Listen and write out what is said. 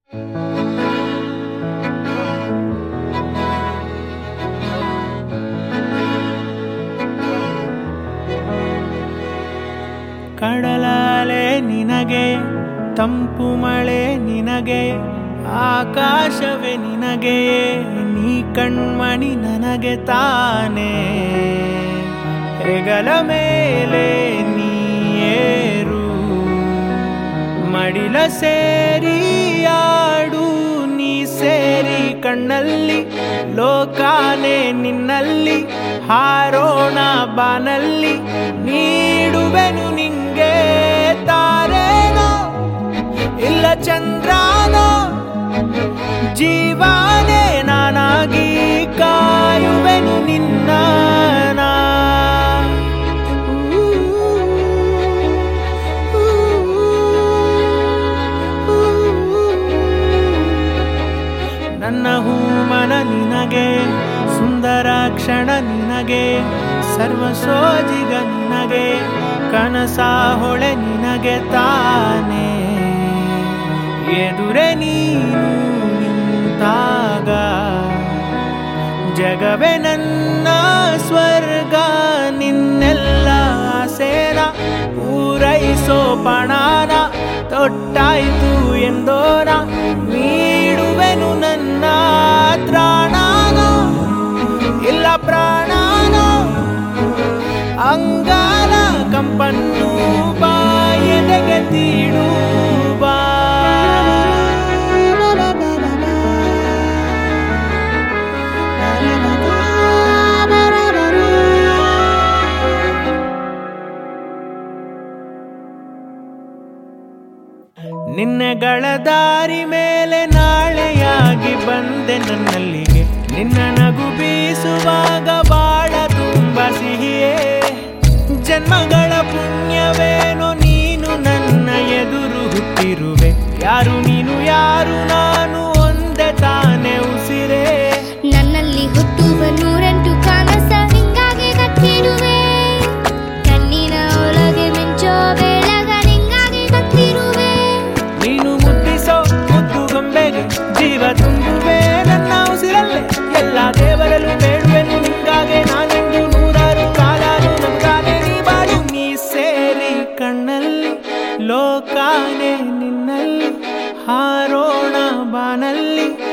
ಕಡಲಾಲೆ ನಿನಗೆ ತಂಪು ಮಳೆ ನಿನಗೆ ಆಕಾಶವೇ ನಿನಗೆ ನೀ ಕಣ್ಮಣಿ ನನಗೆ ತಾನೇ ಹೆಗಲ ಮೇಲೆ ನೀರು ಮಡಿಲ ಸೇರಿ ಆಡು ನೀ ಸೇರಿ ಕಣ್ಣಲ್ಲಿ ಲೋಕಾನೆ ನಿನ್ನಲ್ಲಿ ಹಾರೋಣ ಬಾನಲ್ಲಿ ನೀಡುವೆನು ನಿಂಗೆ ತಾರೇನೋ ಇಲ್ಲ ಚಂದ್ರನೋ ಜೀವಾನೇ ನಾನಾಗಿ ಕಾಯುವೆನು ನಿನ್ನ ನಾ. ನನ್ನ ಹೂಮನ ನಿನಗೆ ಸುಂದರ ಕ್ಷಣ ನಿನಗೆ ಸರ್ವ ಸೋಜಿಗ ನಿನಗೆ ಕನಸ ಹೊಳೆ ನಿನಗೆ ತಾನೇ ಎದುರೆ ನೀನು ನಿಂತಾಗ ಜಗವೇ ನನ್ನ ಸ್ವರ್ಗ ನಿನ್ನೆಲ್ಲ ಸೇನ ಪೂರೈಸೋ ಪಣಾನ ತೊಟ್ಟಾಯ್ತು ಎಂದೋನ ನೀಡುವೆನು ನನ್ನ ತ್ರಾಣಾನ ಇಲ್ಲ ಪ್ರಾಣಾನ ಅಂಗಾಲ ಕಂಪನ್ನು ಬಾ ಎದೆಗೆ ತೀಡು ಬಾ ನಿನ್ನೆಗಳ ದಾರಿ ಮೇಲೆ ನಾಳೆಯಾಗಿ ಬಂದೆ ನನ್ನಲ್ಲಿಗೆ ನಿನ್ನ ನಗು ಬೀಸುವಾಗ ಬಾಳ ತುಂಬ ಸಿಹಿಯೇ ಜನ್ಮಗಳ ಪುಣ್ಯವೇನೋ ನೀನು ನನ್ನ ಎದುರು ಹುಟ್ಟಿರುವೆ ಯಾರು ನೀನು ಯಾರು ನಾನು ಒಂದೇ ತಾನೇ ಉಸಿರೇ ನನ್ನಲ್ಲಿ ಹುಟ್ಟುವ ನೂರೆಂಟು ಕನಸ ನಿಂಗಾಗಿ ಕಟ್ಟಿರುವೆ ಕಣ್ಣಿನ ಒಳಗೆ ಮಿಂಚೋ ಬೆಳಗ ನಿಂಗಾಗಿ ಕಟ್ಟಿರುವೆ ನೀನು ಮುದ್ದಿಸೋ ಮುದ್ದು ಗೊಂಬೆಗೆ ಜೀವ ತುಂಬುವೆ ನನ್ನ ಉಸಿರಲ್ಲೇ ಎಲ್ಲ ದೇವರಲ್ಲೂ ಬೇಡುವೆನು ನಿಂಗಾಗೆ ನಾನೆಂದು ನೂರಾರು ಕಾಲಾರು ನಮ್ಗಾಗೆ ನೀ ಬಾಳು ನೀ ಸೇರಿ ಕಣ್ಣಲ್ಲಿ ಲೋಕಾನೆ ನಿನ್ನಲ್ಲಿ ಹಾರೋಣ ಬಾನಲ್ಲಿ